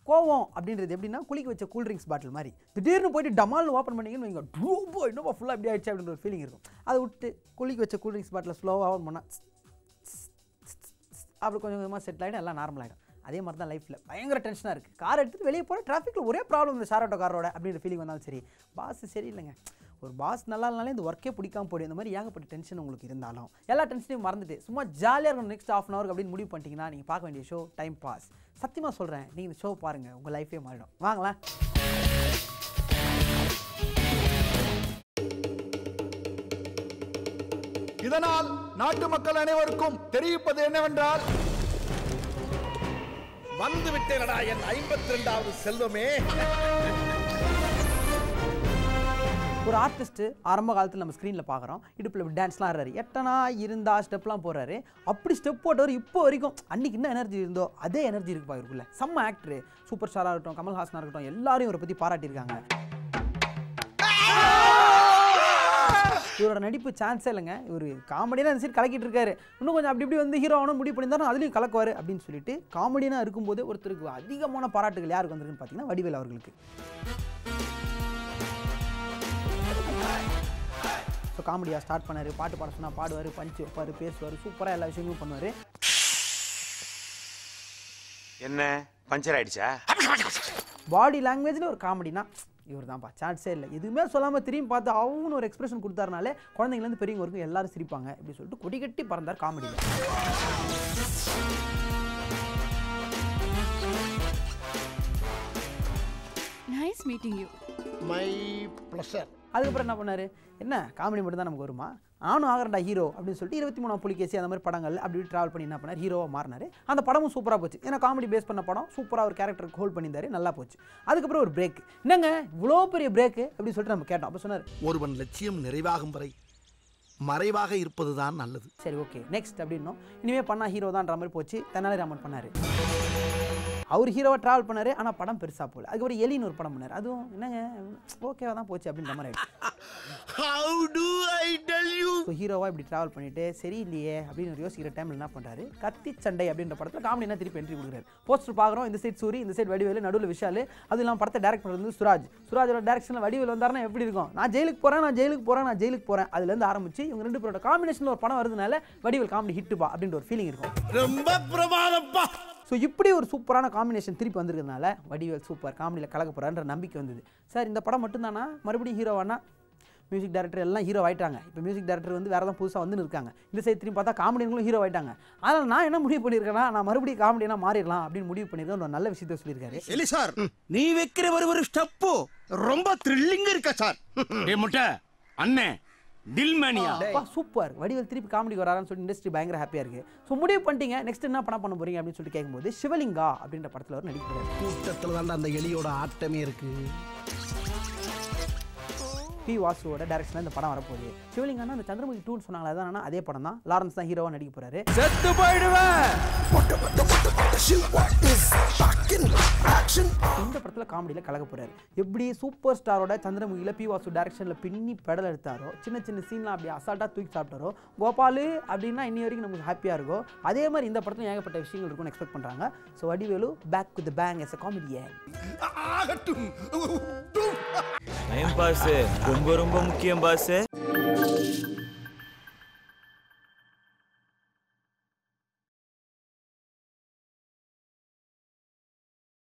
கோவம் அப்படின்றது எப்படின்னா குளிக்க வச்ச கூல் ட்ரிங்க்ஸ் பாட்டில் மாதிரி திடீர்னு போயிட்டு டமால்னு ஓப்பன் பண்ணிங்கன்னு வைங்க டூபோ என்னப்பா ஃபுல்லாக இப்படி ஆயிடுச்சு அப்படின்ற ஒரு ஃபீலிங் இருக்கும் அதை விட்டு குளிக்க வச்ச கூல் ட்ரிங்க்ஸ் பாட்டில் ஸ்லோவாக ஓப்பன் பண்ணால் அப்படி கொஞ்சம் கொஞ்சமாக செட்டில் ஆகிடும் எல்லாம் நார்மல் ஆகிடும் அதே மாதிரி தான் லைஃப்பில் பயங்கர டென்ஷனாக இருக்குது கார் எடுத்துட்டு வெளியே போகிற டிராஃபிக்கில் ஒரே ப்ராப்ளம் இந்த ஷேர் ஆட்டோ காரோட அப்படின்ற ஃபீலிங் வந்தாலும் சரி பாஸ் சரியில்லைங்க ஒரு பாஸ் நல்லா இல்லனாலே இந்த ஒர்க்கே பிடிக்காம போயிடும் இந்த மாதிரி ஏகப்பட்ட டென்ஷன் உங்களுக்கு இருந்தாலும் எல்லா டென்ஷனையும் மறந்துட்டு சும்மா ஜாலியாக இருக்கணும் நெக்ஸ்ட் ஆஃப் அன் ஹவர் அப்படின்னு முடிவு பண்ணிட்டீங்கன்னா நீங்கள் பார்க்க வேண்டிய ஷோ டைம் பாஸ் சத்தியமாக சொல்கிறேன் நீங்கள் இந்த ஷோ பாருங்கள் உங்கள் லைஃபே மாறிடும் வாங்களேன் இதனால் நாட்டு மக்கள் அனைவருக்கும் தெரிவிப்பது என்னவென்றால் வந்து விட்டேனடா என் ஐம்பத்தி ரெண்டாவது செல்வமே ஒரு ஆர்டிஸ்ட்டு ஆரம்ப காலத்தில் நம்ம ஸ்க்ரீனில் பார்க்குறோம் இடுப்பில் இப்படி டான்ஸ்லாம் ஆடுறாரு எட்டனா இருந்தா ஸ்டெப்லாம் போடுறாரு அப்படி ஸ்டெப் போட்டவர் இப்போ வரைக்கும் அன்னைக்கு என்ன எனர்ஜி இருந்தோ அதே எனர்ஜி இருக்கு இருக்குல்ல செம்ம ஆக்டர் சூப்பர் ஸ்டாராக இருக்கட்டும் கமல்ஹாசனாக இருக்கட்டும் எல்லாரையும் இவரை பற்றி பாராட்டியிருக்காங்க இவரோட நடிப்பு சான்ஸே இல்லைங்க இவர் காமெடியாக இந்த சைடு கலக்கிட்டு இருக்காரு இன்னும் கொஞ்சம் அப்படி இப்படி வந்து ஹீரோ ஆகணும் முடிவு பண்ணியிருந்தாலும் அதுலேயும் கலக்குவார் அப்படின்னு சொல்லிட்டு காமெடியாக இருக்கும்போது ஒருத்தருக்கு அதிகமான பாராட்டுகள் யாருக்கு வந்திருக்குன்னு பார்த்தீங்கன்னா வடிவேல் அவர்களுக்கு ஸோ காமெடியாக ஸ்டார்ட் பண்ணார் பாட்டு பாட சொன்னால் பாடுவார் பஞ்சு வைப்பார் பேசுவார் சூப்பராக எல்லா விஷயங்களும் பண்ணுவார் என்ன பஞ்சர் ஆயிடுச்சா பாடி லாங்குவேஜில் ஒரு காமெடினா இவர் தான்ப்பா சான்ஸே இல்லை எதுவுமே சொல்லாமல் திரும்பி பார்த்து அவனு ஒரு எக்ஸ்பிரஷன் கொடுத்தாருனாலே குழந்தைங்கலேருந்து பெரியவங்க வரைக்கும் எல்லாரும் சிரிப்பாங்க இப்படி சொல்லிட்டு கொடி கட்டி பறந்தார் காமெடியில் nice meeting you my pleasure அதுக்கப்புறம் என்ன பண்ணாரு என்ன காமெடி மட்டும் தான் நமக்கு வருமா நானும் ஆகிறேன்டா ஹீரோ அப்படின்னு சொல்லிட்டு இருபத்தி மூணாம் புலிகேசி அந்த மாதிரி படங்கள் அப்படி ட்ராவல் பண்ணி என்ன பண்ணார் ஹீரோவாக மாறினார் அந்த படமும் சூப்பராக போச்சு ஏன்னா காமெடி பேஸ் பண்ண படம் சூப்பராக ஒரு கேரக்டர் ஹோல்ட் பண்ணியிருந்தாரு நல்லா போச்சு அதுக்கப்புறம் ஒரு பிரேக் என்னங்க இவ்வளோ பெரிய பிரேக்கு அப்படின்னு சொல்லிட்டு நம்ம கேட்டோம் அப்போ சொன்னார் ஒருவன் லட்சியம் நிறைவாகும் வரை மறைவாக இருப்பதுதான் நல்லது சரி ஓகே நெக்ஸ்ட் அப்படின்னோம் இனிமேல் பண்ணா ஹீரோ தான்ற மாதிரி போச்சு தெனாலிராமன் பண்ணார் அவர் ஹீரோவை ட்ராவல் பண்ணாரு ஆனால் படம் பெருசாக போகல அதுக்கப்புறம் எலின்னு ஒரு படம் பண்ணார் அதுவும் என்னங்க ஓகேவா தான் போச்சு அப்படின்ற மாதிரி ஆயிடுச்சு how do I tell you so ஹீரோவாக இப்படி ட்ராவல் பண்ணிட்டு சரி இல்லையே அப்படின்னு ஒரு யோசிக்கிற டைமில் என்ன பண்ணுறாரு கத்தி சண்டை அப்படின்ற படத்தில் காமெடினா திருப்பி என்ட்ரி கொடுக்குறாரு போஸ்டர் பார்க்குறோம் இந்த சைடு சூரி இந்த சைடு வடிவேலு நடுவில் விஷால் அது இல்லாமல் படத்தை டேரக்ட் பண்ணுறது வந்து சுராஜ் சுராஜோட டேரக்ஷனில் வடிவேல் வந்தாருன்னா எப்படி இருக்கும் நான் ஜெயிலுக்கு போகிறேன் நான் ஜெயிலுக்கு போகிறேன் நான் ஜெயிலுக்கு போகிறேன் அதுலேருந்து ஆரம்பிச்சு இவங்க ரெண்டு பேரோட காம்பினேஷனில் ஒரு படம் வருதுனால வடிவேல் காமெடி ஹிட்டுப்பா அப்படின்ற ஒரு ஃபீலிங் இருக்கும் ரொம்ப பிரமாதப்பா ஸோ இப்படி ஒரு சூப்பரான காம்பினேஷன் திருப்பி வந்திருக்கிறதுனால வடிவேல் சூப்பர் காமெடியில் கலக்க போகிறான்ற நம்பிக்கை வந்தது சார் இந்த படம் மட்டும்தானா மறுபடியும் ஹீரோவானா மியூசிக் டைரக்டர் எல்லாம் ஹீரோ ஆயிட்டாங்க இப்போ மியூசிக் டைரக்டர் வந்து வேறு தான் புதுசாக வந்து இருக்காங்க இந்த சைடு திரும்பி பார்த்தா காமெடியன்களும் ஹீரோ ஆயிட்டாங்க அதனால் நான் என்ன முடிவு பண்ணியிருக்கேன்னா நான் மறுபடியும் காமெடியனா மாறிடலாம் அப்படின்னு முடிவு பண்ணியிருக்கேன் ஒரு நல்ல விஷயத்த சொல்லியிருக்காரு எலி சார் நீ வைக்கிற ஒரு ஒரு ஸ்டெப்பு ரொம்ப த்ரில்லிங் இருக்க சார் ஏ முட்டை அண்ணே டில் மேனியா அப்பா சூப்பர் வடிவேல் திருப்பி காமெடி வரான்னு சொல்லி இண்டஸ்ட்ரி பயங்கர ஹாப்பியாக இருக்குது ஸோ முடிவு பண்ணிட்டீங்க நெக்ஸ்ட் என்ன படம் பண்ண போறீங்க அப்படின்னு சொல்லிட்டு கேட்கும்போது சிவலிங்கா அப்படின்ற படத்தில் அவர் நடிக்கிறார் கூட்டத்துல தான்டா அந்த எலியோட ஆட்டமே இருக்கு பி வாசுவோட டைரக்ஷனில் இந்த படம் வரப்போகுது சிவலிங்கானா அந்த சந்திரமுகி டூன்னு சொன்னாங்களே அதான் அதே படம் தான் லாரன்ஸ் தான் ஹீரோவாக நடிக்க போறாரு செத்து போயிடுவேன் இந்த படத்தில் காமெடியில் கலக்க போறாரு எப்படி சூப்பர் ஸ்டாரோட சந்திரமுகியில் பி வாசு டைரக்ஷனில் பின்னி பெடல் எடுத்தாரோ சின்ன சின்ன சீன்லாம் அப்படி அசால்ட்டாக தூக்கி சாப்பிட்டாரோ கோபாலு அப்படின்னா இன்னி வரைக்கும் நமக்கு ஹாப்பியாக இருக்கும் அதே மாதிரி இந்த படத்தில் ஏகப்பட்ட விஷயங்கள் இருக்கும்னு எக்ஸ்பெக்ட் பண்ணுறாங்க so Vadivelu back with bang as a comedian ஆகட்டும் டைம் பாஸ் ரொம்ப ரொம்ப முக்கியம் பாஸ்